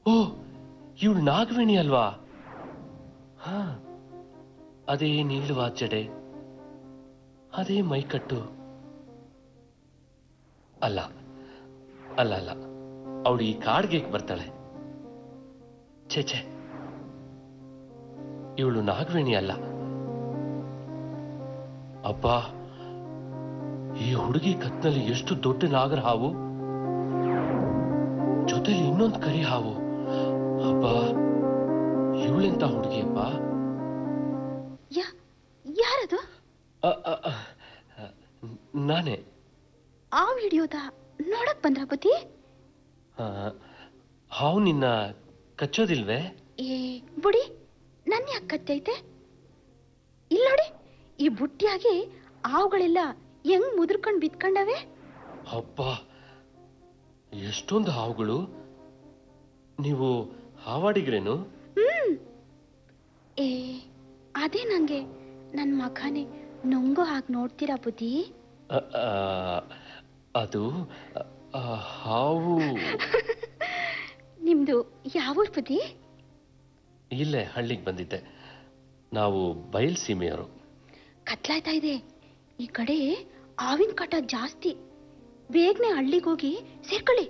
ಓ ಇವಳು ನಾಗವೇಣಿ ಅಲ್ವಾ ಹಾ ಅದೇ ನೀಳುವ ಜಡೆ ಅದೇ ಮೈಕಟ್ಟು ಅಲ್ಲ ಅಲ್ಲ ಅಲ್ಲ ಅವಳು ಈ ಕಾಡ್ಗೆ ಬರ್ತಾಳೆ ಛೇ ಛೇ ಇವಳು ನಾಗವೇಣಿ ಅಲ್ಲ ಅಬ್ಬಾ ಈ ಹುಡುಗಿ ಕತ್ನಲ್ಲಿ ಎಷ್ಟು ದೊಡ್ಡ ನಾಗರ ಹಾವು ಜೊತೆಲಿ ಇನ್ನೊಂದು ಕರಿ ಹಾವು ಅಬ್ಬಾ ಇವಳೆಂತ ಹುಡುಗಿಯಪ್ಪ ಯಾ ಯಾರದು ಅ, ಅ, ಅ, ನಾನೇ ಆ ವಿಡಿಯೋದ ನೋಡಕ್ ಬಂದ್ರ ಬುದ್ಧಿ ಆ, ಹಾವು ನಿನ್ನ ಕಚ್ಚೋದಿಲ್ವೇ ಏ ಬುಡಿ ನನ್ನ ಯಾಕೆ ಕತ್ತೈತೆ ಇಲ್ಲ ನೋಡಿ ಈ ಬುಟ್ಟಿಯಾಗಿ ಆವುಗಳೆಲ್ಲ ಹೆಂಗ್ ಮುದ್ರಕೊಂಡ್ ಬಿತ್ಕೊಂಡವೆ ಅಬ್ಬ ಎಷ್ಟೊಂದು ಹಾವುಗಳು ನೀವು ಹಾವಾಡಿಗ್ರೇನು ಹ್ಮ್ ಏ ಅದೇ ನಂಗೆ ನನ್ ಮಗನೇ ನುಂಗೋ ಹಾಗೆ ನೋಡ್ತೀರಾ ಬುದ್ಧಿ ಅ, ಆ, ಅದು ಆ, ಹಾವು ನಿಮ್ದು ಯಾವ ಬುದ್ಧಿ ಇಲ್ಲೇ ಹಳ್ಳಿಗೆ ಬಂದಿದ್ದೆ ನಾವು ಬಯಲ್ ಸೀಮೆಯವರು ಕತ್ಲಾಯ್ತಾ ಇದೆ ಈ ಕಡೆ ಆವಿನ ಕಾಟ ಜಾಸ್ತಿ ಬೇಗನೆ ಹಳ್ಳಿಗೆ ಹೋಗಿ ಸೇರ್ಕೊಳ್ಳಿ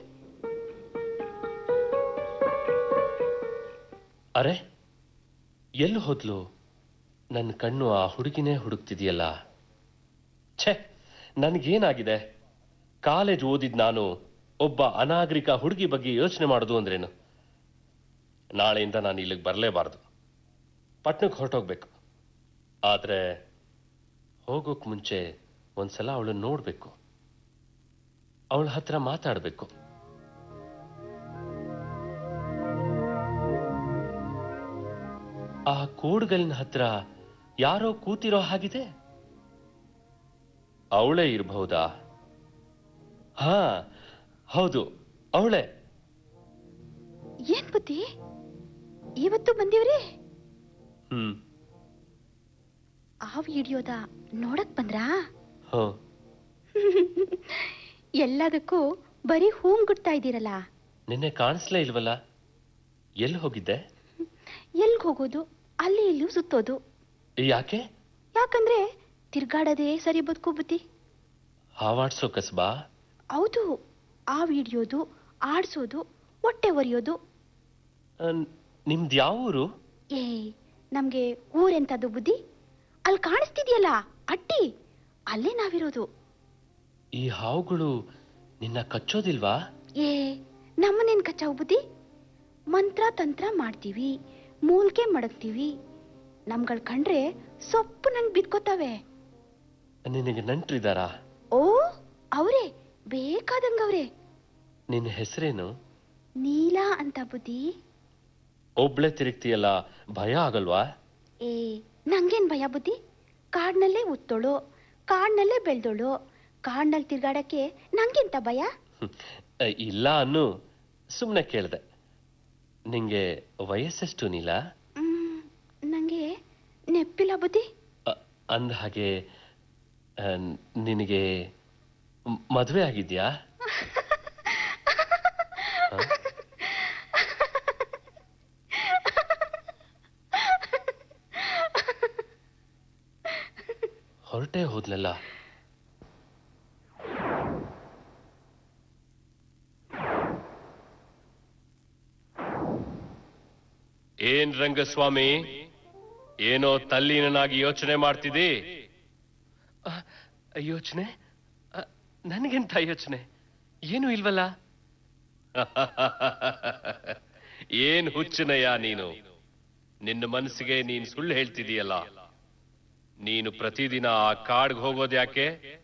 ಅರೆ ಎಲ್ಲಿ ಹೋದ್ಲು ನನ್ನ ಕಣ್ಣು ಆ ಹುಡುಗಿನೇ ಹುಡುಕ್ತಿದೆಯಲ್ಲ ಛೆ ನನಗೇನಾಗಿದೆ ಕಾಲೇಜ್ ಓದಿದ್ ನಾನು ಒಬ್ಬ ಅನಾಗರಿಕ ಹುಡುಗಿ ಬಗ್ಗೆ ಯೋಚನೆ ಮಾಡೋದು ಅಂದ್ರೇನು ನಾಳೆಯಿಂದ ನಾನು ಇಲ್ಲಿಗೆ ಬರಲೇಬಾರ್ದು ಪಟ್ನಕ್ಕೆ ಹೊರಟೋಗ್ಬೇಕು ಆದ್ರೆ ಹೋಗೋಕ್ ಮುಂಚೆ ಒಂದ್ಸಲ ಅವಳನ್ನ ನೋಡ್ಬೇಕು ಅವಳ ಹತ್ರ ಮಾತಾಡ್ಬೇಕು ಆ ಕೋಡ್ಗಲಿನ ಹತ್ರ ಯಾರೋ ಕೂತಿರೋ ಹಾಗಿದೆ ಅವಳೇ ಇರಬಹುದಾ ಹಾ ಹೌದು ಅವಳೇ ಏನ್ ಬುದ್ಧಿ ಇವತ್ತು ಬಂದಿವ್ರಿ ಹ್ಮ್ ಆ ವಿಡಿಯೋದ ನೋಡಕ್ ಬಂದ್ರಾ ಹೋ ಎಲ್ಲದಕ್ಕೂ ಬರೀ ಹೂಮ್ ಗುಡ್ತಾ ಇದ್ದೀರಲ್ಲ ನಿನ್ನೆ ಕಾಣಿಸ್ಲೇ ಇಲ್ವಲ್ಲ ಎಲ್ಲಿ ಹೋಗಿದ್ದೆ ಎಲ್ಗ್ ಹೋಗೋದು ಅಲ್ಲಿ ಇಲ್ಲಿ ಸುತ್ತೋದು ಯಾಕೆ ಯಾಕಂದ್ರೆ ತಿರ್ಗಾಡೋದೇ ಸರಿ ಬದುಕು ಬುದ್ಧಿ ಹಾವಾಡ್ಸೋ ಕಸ್ಬಾ ಹೌದು ಆ ವಿಡಿಯೋದು ಆಡ್ಸೋದು ಹೊಟ್ಟೆ ಒರೆಯೋದು ಅಹ್, ನಿಮ್ದ್ ಯಾವ ಊರು ಏ ನಮ್ಗೆ ಊರೆಂತದ್ದು ಬುದ್ಧಿ ಅಲ್ಲಿ ಕಾಣಿಸ್ತಿದ್ಯಲ್ಲ ಅಟ್ಟಿ ಅಲ್ಲೇ ನಾವಿರೋದು ಈ ಹಾವುಗಳು ನಿನ್ನ ಕಚ್ಚೋದಿಲ್ವಾ ಏ ನಮ್ಮನೇನ್ ಕಚ್ಚಾವು ಬುದ್ಧಿ ಮಂತ್ರ ತಂತ್ರ ಮಾಡ್ತೀವಿ ಮೂಲ್ಕೆ ಮಡಗ್ತೀವಿ ನಮ್ಗಳ್ ಕಂಡ್ರೆ ಸೊಪ್ಪು ನಂಗೆ ಬಿದ್ಕೋತಾವೆ ನಿನಗೆ ನಂಟ್ರಿದಾರಾ ಓ ಅವರೇ ಬೇಕಾದಂಗವ್ರೆ ನಿನ್ನ ಹೆಸರೇನು ನೀಲಾ ಅಂತ ಬುದ್ಧಿ ಒಬ್ಳೆ ತಿರುಗ್ತೀಯಲ್ಲ ಭಯ ಆಗಲ್ವಾ ಏ ನಂಗೇನ್ ಭಯ ಬುದ್ಧಿ ಕಾಡ್ನಲ್ಲೇ ಉತ್ತೋಳು ಕಾಡ್ನಲ್ಲೇ ಬೆಳ್ದೋಳು ಕಾಡ್ನಲ್ಲಿ ತಿರ್ಗಾಡಕ್ಕೆ ನಂಗೆಂತ ಭಯ ಹ್ಮ್. ಅಹ್, ಇಲ್ಲ ಅನ್ನು ಸುಮ್ಮನೆ ಕೇಳ್ದೆ ನಿಂಗೆ ವಯಸ್ಸೆಷ್ಟು ನೀಲ ಮ್, ನಂಗೆ ನೆಪ್ಪಿಲ್ಲ ಬುದ್ಧಿ ಅ- ಅಂದ ಹಾಗೆ ಅಹ್, ನಿನಗೆ ಮ್- ಮದ್ವೆ ಆಗಿದ್ಯಾ ಹ? ಹೊರಟೇ ಹೋದ್ಲಲ್ಲ ಏನ್ ರಂಗಸ್ವಾಮಿ ಏನೋ ತಲ್ಲೀನನಾಗಿ ಯೋಚನೆ ಮಾಡ್ತಿದ್ದಿ ಯೋಚನೆ ನನಗೆಂತ ಯೋಚನೆ ಏನು ಇಲ್ವಲ್ಲ ಏನ್ ಹುಚ್ಚನಯ್ಯ ನೀನು ನಿನ್ನ ಮನಸ್ಸಿಗೆ ನೀನ್ ಸುಳ್ಳು ಹೇಳ್ತಿದೀಯಲ್ಲ ನೀನು ಪ್ರತಿದಿನ ಆ ಕಾಡ್ಗೆ ಹೋಗೋದು ಯಾಕೆ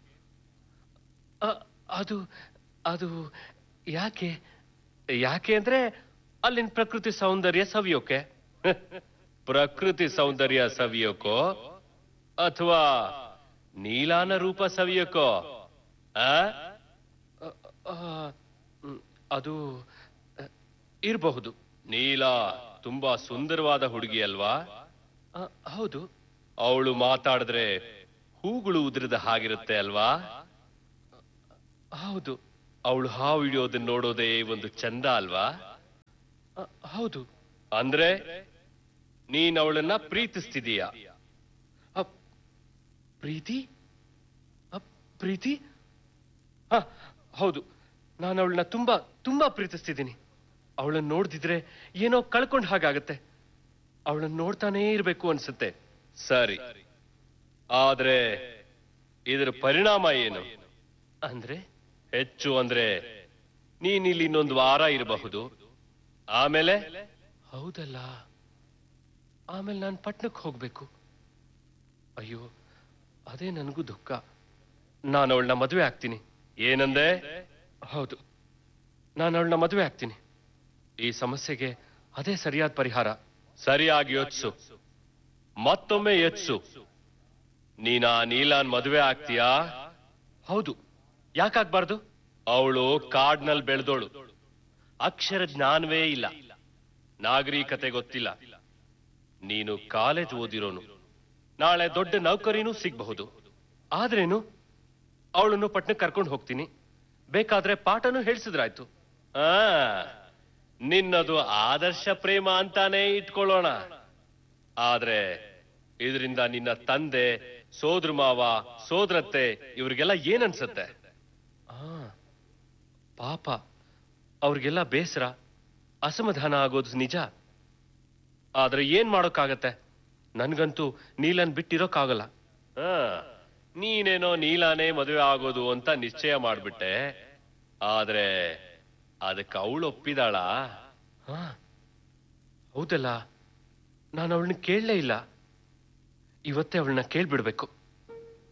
ಅದು ಅದು ಯಾಕೆ ಯಾಕೆ ಅಂದ್ರೆ ಅಲ್ಲಿನ ಪ್ರಕೃತಿ ಸೌಂದರ್ಯ ಸವಿಯೋಕೆ ಪ್ರಕೃತಿ ಸೌಂದರ್ಯ ಸವಿಯೋಕೋ ಅಥವಾ ನೀಲಾನ ರೂಪ ಸವಿಯೋಕೋ ಆ? ಅ- ಆ, ಮ್, ಅದು ಅ, ಇರಬಹುದು ನೀಲ ತುಂಬಾ ಸುಂದರವಾದ ಹುಡುಗಿ ಅಲ್ವಾ ಅ, ಹೌದು ಅವಳು ಮಾತಾಡಿದ್ರೆ ಹೂಗಳು ಉದುರಿದ ಹಾಗಿರುತ್ತೆ ಅಲ್ವಾ ಹೌದು ಅವಳು ಹಾವು ಹಿಡಿಯೋದನ್ನ ನೋಡೋದೇ ಒಂದು ಚಂದ ಅಲ್ವಾ ಅ, ಹೌದು ಅಂದ್ರೆ ನೀನ್ ಅವಳನ್ನ ಪ್ರೀತಿಸ್ತಿದೀಯ ಅ, ಪ್ರೀತಿ ಅ, ಪ್ರೀತಿ ಹ, ಹೌದು ನಾನು ಅವಳನ್ನ ತುಂಬಾ ತುಂಬಾ ಪ್ರೀತಿಸ್ತಿದ್ದೀನಿ ಅವಳನ್ನ ನೋಡ್ದಿದ್ರೆ ಏನೋ ಕಳ್ಕೊಂಡ್ ಹಾಗಾಗತ್ತೆ ಅವಳನ್ನ ನೋಡ್ತಾನೇ ಇರ್ಬೇಕು ಅನ್ಸುತ್ತೆ ಸರಿ ಆದ್ರೆ ಇದರ ಪರಿಣಾಮ ಏನು ಅಂದ್ರೆ ಹೆಚ್ಚು ಅಂದ್ರೆ ನೀನ್ ಇಲ್ಲಿ ಇನ್ನೊಂದು ವಾರ ಇರಬಹುದು ಆಮೇಲೆ ಹೌದಲ್ಲ ಆಮೇಲೆ ನಾನು ಪಟ್ನಕ್ಕೆ ಹೋಗ್ಬೇಕು ಅಯ್ಯೋ ಅದೇ ನನಗೂ ದುಃಖ ನಾನು ಅವಳನ್ನ ಮದುವೆ ಆಗ್ತೀನಿ ಏನಂದೆ ಹೌದು ನಾನು ಅವಳನ್ನ ಮದುವೆ ಆಗ್ತೀನಿ ಈ ಸಮಸ್ಯೆಗೆ ಅದೇ ಸರಿಯಾದ ಪರಿಹಾರ ಸರಿಯಾಗಿ ಯೋಚಿಸು ಮತ್ತೊಮ್ಮೆ ಯೋಚಿಸು ನೀನಾ ನೀಲಾನ್ ಮದುವೆ ಆಗ್ತೀಯಾ ಹೌದು ಯಾಕಾಗ್ಬಾರ್ದು ಅವಳು ಕಾಡ್ನಲ್ಲಿ ಬೆಳೆದೋಳು ಅಕ್ಷರ ಜ್ಞಾನವೇ ಇಲ್ಲ ನಾಗರಿಕತೆ ಗೊತ್ತಿಲ್ಲ ನೀನು ಕಾಲೇಜ್ ಓದಿರೋನು ನಾಳೆ ದೊಡ್ಡ ನೌಕರಿನೂ ಸಿಗಬಹುದು ಆದ್ರೇನು ಅವಳನ್ನು ಪಟ್ನಕ್ಕೆ ಕರ್ಕೊಂಡು ಹೋಗ್ತೀನಿ ಬೇಕಾದ್ರೆ ಪಾಠನೂ ಹೇಳ್ಸಿದ್ರಾಯ್ತು ಆ ನಿನ್ನದು ಆದರ್ಶ ಪ್ರೇಮ ಅಂತಾನೆ ಇಟ್ಕೊಳ್ಳೋಣ ಆದ್ರೆ ಇದರಿಂದ ನಿನ್ನ ತಂದೆ ಸೋದ್ರ ಮಾವ ಸೋದರತ್ತೆ ಇವ್ರಿಗೆಲ್ಲ ಏನ್ ಅನ್ಸತ್ತೆ ಆ ಪಾಪ ಅವ್ರಿಗೆಲ್ಲ ಬೇಸರ ಅಸಮಾಧಾನ ಆಗೋದು ನಿಜ ಆದ್ರೆ ಏನ್ ಮಾಡೋಕ್ಕಾಗತ್ತೆ ನನ್ಗಂತೂ ನೀಲನ್ ಬಿಟ್ಟಿರೋಕ್ಕಾಗಲ್ಲ ಆ, ನೀನೇನೋ ನೀಲಾನೇ ಮದುವೆ ಆಗೋದು ಅಂತ ನಿಶ್ಚಯ ಮಾಡ್ಬಿಟ್ಟೆ ಆದ್ರೆ ಅದಕ್ಕೆ ಅವಳು ಒಪ್ಪಿದಾಳ ಹಾ ಹೌದಲ್ಲ ನಾನು ಅವಳನ್ನ ಕೇಳಲೇ ಇಲ್ಲ ಇವತ್ತೇ ಅವಳನ್ನ ಕೇಳ್ಬಿಡ್ಬೇಕು